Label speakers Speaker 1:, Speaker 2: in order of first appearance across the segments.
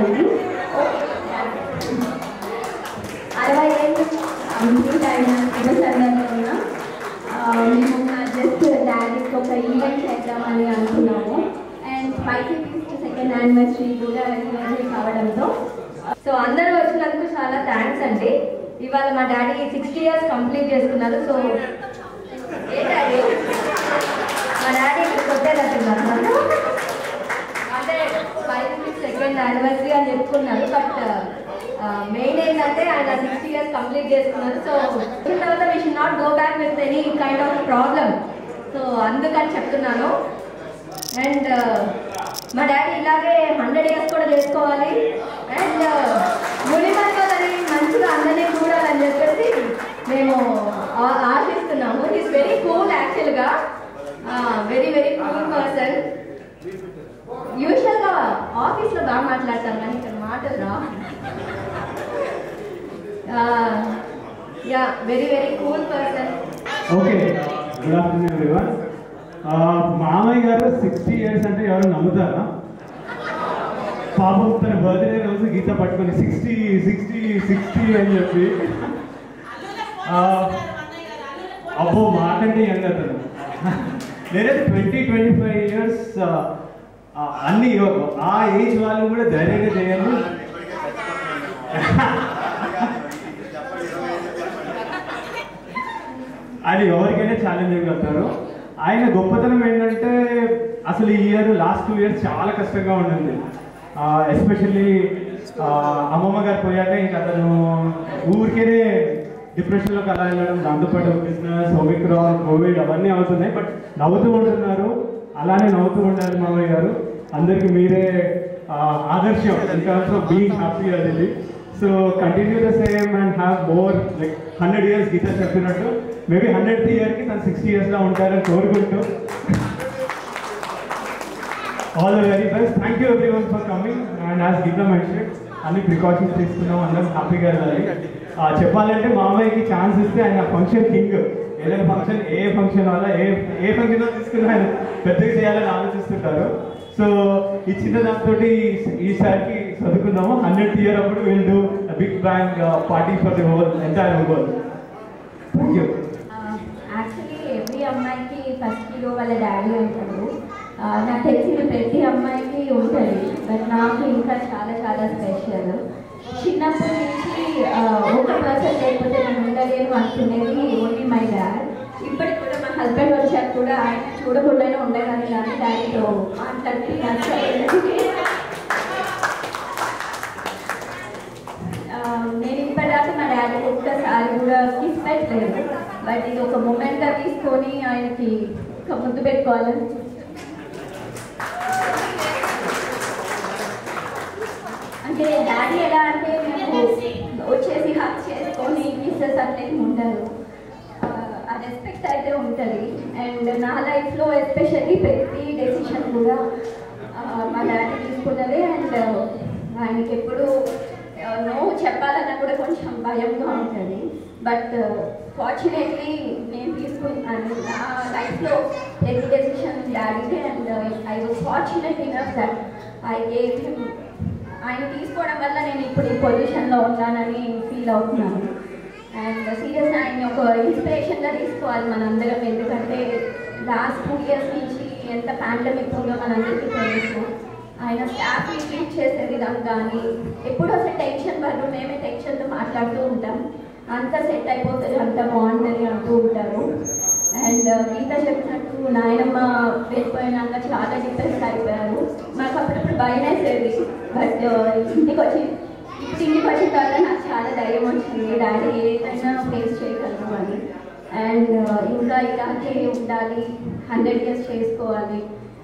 Speaker 1: అయింది అరవై ఏళ్ళు కంప్లీట్ అయిన శుభ సందర్భంగా ఆ, మేము జస్ట్ డాడీకి ఒక ఈవెంట్ చేద్దామని అనుకున్నాము and spicy piece second anniversary కూడా ఈరోజు కావడంతో సో అందరూ వచ్చినందుకు చాలా థ్యాంక్స్ అండి ఇవాళ మా డాడీ సిక్స్టీ ఇయర్స్ కంప్లీట్ చేసుకున్నారు సో ఏ డాడీ మా డాడీ ఇక్కడికి వచ్చేటట్టున్నారు అంటే ఫైవ్ సిక్స్ సెకండ్ యానివర్సరీ అని చెప్పుకున్నారు బట్ మెయిన్ ఏంటంటే ఆయన సిక్స్టీ ఇయర్స్ కంప్లీట్ చేసుకున్నారు సో దీని తర్వాత we should not go back with any kind of problem so అందుకని చెప్తున్నాను అండ్ మా డాడీ ఇలాగే హండ్రెడ్ ఇయర్స్ కూడా చేసుకోవాలి అండ్ మునిమల్ని మంచిగా అందరినీ చూడాలని చెప్పేసి మేము ఆ- ఆశిస్తున్నాము ఈస్ వెరీ కూల్ యాక్చువల్గా very very cool person usual గా ఆఫీస్ లో బాగా మాట్లాడతాను కానీ ఇక్కడ మాటలు రా yeah very very cool person
Speaker 2: okay good afternoon everyone మామయ్య గారు సిక్స్టీ ఇయర్స్ అంటే ఎవరు నమ్ముతారా పాపం తన బర్త్డే రోజు గీత పట్టుకొని సిక్స్టీ సిక్స్టీ సిక్స్టీ అని చెప్పి ఆ, అబ్బో మాకంటే యంగ్ అతను నేనైతే ట్వంటీ ట్వంటీ ఫైవ్ ఇయర్స్ అన్ని ఆ ఏజ్ వాళ్ళు కూడా ధైర్యంగా చేయండి అది ఎవరికైనా ఛాలెంజింగ్ అవుతారు ఆయన గొప్పతనం ఏంటంటే అసలు ఈ ఇయర్ లాస్ట్ టూ ఇయర్స్ చాలా కష్టంగా ఉండింది ఎస్పెషల్లీ అమ్మమ్మ గారు పోయాక ఇంకా అతను ఊరికేనే డిప్రెషన్లోకి అలా వెళ్ళడం దాంతోపాటు బిజినెస్ ఒమిక్రాన్ కోవిడ్ అవన్నీ అవుతున్నాయి బట్ నవ్వుతూ ఉంటున్నారు అలానే నవ్వుతూ ఉండాలి మామయ్య గారు అందరికి మీరే ఆ, ఆదర్శం in terms of being happy అది so continue the same and have more like hundred years Geetha చెప్పినట్టు మేబీ హండ్రెడ్ ఇయర్కి తను సిక్స్టీ ఇయర్స్లో ఉంటారని కోరుకుంటూ all the very best thank you everyone for coming and as Geetha mention అన్ని precautions తీసుకున్నాం అందరం హ్యాపీగా వెళ్ళాలి ఆ, చెప్పాలంటే మామయ్యకి ఛాన్స్ ఇస్తే ఆయన ఫంక్షన్ కింగ్ ఏదైనా ఫంక్షన్ ఏ ఫంక్షన్ వల్ల ఏ ఏ ఫంక్షన్ తీసుకున్నా ఆయన పెద్దగా చేయాలని ఆలోచిస్తుంటారు సో ఈ చిన్న దాంతో ఈసారికి చదువుకున్నాము హండ్రెడ్ ఇయర్ అప్పుడు will do big bang party for the whole entire world thank you
Speaker 1: actually every అమ్మాయికి ఫస్ట్ హీరో వాళ్ళ డాడీ ఉంటాడు ఆ, నాకు తెలిసిన ప్రతి అమ్మాయికి ఉంటుంది బట్ నాకు ఇంకా చాలా చాలా స్పెషల్ చిన్నప్పటి నుంచి ఆ, ఒక పర్సన్ లేకపోతే నేను ఉండలేను అనుకునేది ఓన్లీ మై డాడ్ ఇప్పటికి కూడా మా హస్బెండ్ వచ్చాక కూడా ఆయన చూడకుండానే ఉండగానే కానీ డాడీతో మాట్లాడితే నచ్చలేదు ఆ, నేను ఇప్పటిదాకా మా డాడీ ఒక్కసారి కూడా కిస్ పెట్టలేదు బట్ ఇది ఒక మూమెంట్ తీసుకొని ఆయనకి ఒక ముద్దు పెట్టుకోవాలని అంటే డాడీ ఎలా అంటే మేము వచ్చేసి హక్ చేసుకొని కిస్సెస్ అట్లేమి ఉండదు ఆ, ఆ రెస్పెక్ట్ అయితే ఉంటుంది అండ్ నా లైఫ్లో ఎస్పెషల్లీ ప్రతి డెసిషన్ కూడా ఆ, మా డాడీ తీసుకున్నదే అండ్ ఆయనకి ఎప్పుడు నో చెప్పాలన్నా కూడా కొంచెం భయంగా ఉంటుంది బట్ ఫార్చునేట్లీ నేను తీసుకున్నాను నా లైఫ్లో ప్రతి డెసిషన్ డాడీదే and I was fortunate enough that I gave him ఆయన తీసుకోవడం వల్ల నేను ఇప్పుడు ఈ పొజిషన్లో ఉన్నానని ఫీల్ అవుతున్నాను అండ్ సీరియస్ ఆయన ఒక ఇన్స్పిరేషన్గా తీసుకోవాలి మనందరం ఎందుకంటే లాస్ట్ టూ ఇయర్స్ నుంచి ఎంత పాండమిక్ ఉందో మనందరికీ తెలుసు ఆయన స్టాఫ్ని ట్రీట్ చేసే విధం కానీ ఎప్పుడు అసలు టెన్షన్ పడరు మేమే టెన్షన్తో మాట్లాడుతూ ఉంటాం అంత సెట్ అయిపోతుంది అంత బాగుంటుంది అంటూ ఉంటారు అండ్ గీత చెప్పినట్టు నాయనమ్మ వెళ్ళిపోయినాక చాలా డిప్రెస్ అయిపోయారు మాకు అప్పుడప్పుడు భయం వేసేది బట్ ఇంటికి వచ్చి ఇప్పుడు ఇంటికి వచ్చిన తర్వాత నాకు చాలా ధైర్యం వచ్చింది డాడీ ఏదైనా ఫేస్ చేయగలను అని అండ్ ఇంకా ఇలాగే ఉండాలి హండ్రెడ్ ఇయర్స్ చేసుకోవాలి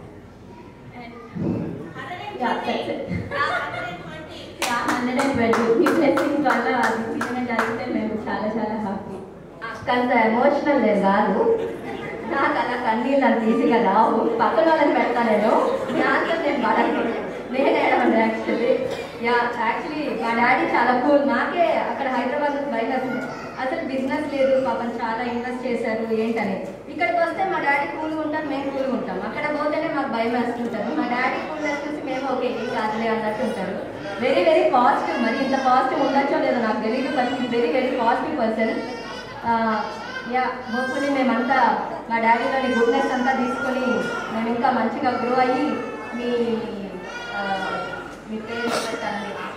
Speaker 1: హండ్రెడ్ అండ్ ట్వంటీ మీ బ్లెస్సింగ్స్ వల్ల అది నిజంగా జరిగితే మేము చాలా చాలా హ్యాపీ అంత ఎమోషనల్ లేదు కాదు నాకు అలా కన్నీళ్ళు అంత ఈజీగా రావు పక్కన వాళ్ళని పెడతా నేను దాంతో నేను పడను నేను ఏడవండి యాక్చువల్లీ యా యాక్చువల్లీ మా డాడీ చాలా కూల్ నాకే అక్కడ హైదరాబాద్ భయం వేస్తుంది అసలు బిజినెస్ లేదు పాపం చాలా ఇన్వెస్ట్ చేశారు ఏంటని ఇక్కడికి వస్తే మా డాడీ కూల్గా ఉంటారు మేము కూల్గా ఉంటాం అక్కడ పోతేనే మాకు భయం వేస్తుంటారు మా డాడీ కూల్గా చూసి మేము ఓకే ఏం కాదులే అన్నట్టు ఉంటారు వెరీ వెరీ పాజిటివ్ మరి ఇంత పాజిటివ్ ఉండొచ్చో లేదో నాకు తెలియదు బట్ ఈ very very positive person yeah hopefully మేమంతా మా డాడీలోని గుడ్నెస్ అంతా తీసుకొని మేము ఇంకా మంచిగా గ్రో అయ్యి మీ ఆ, మీ పేరు పెట్టాలని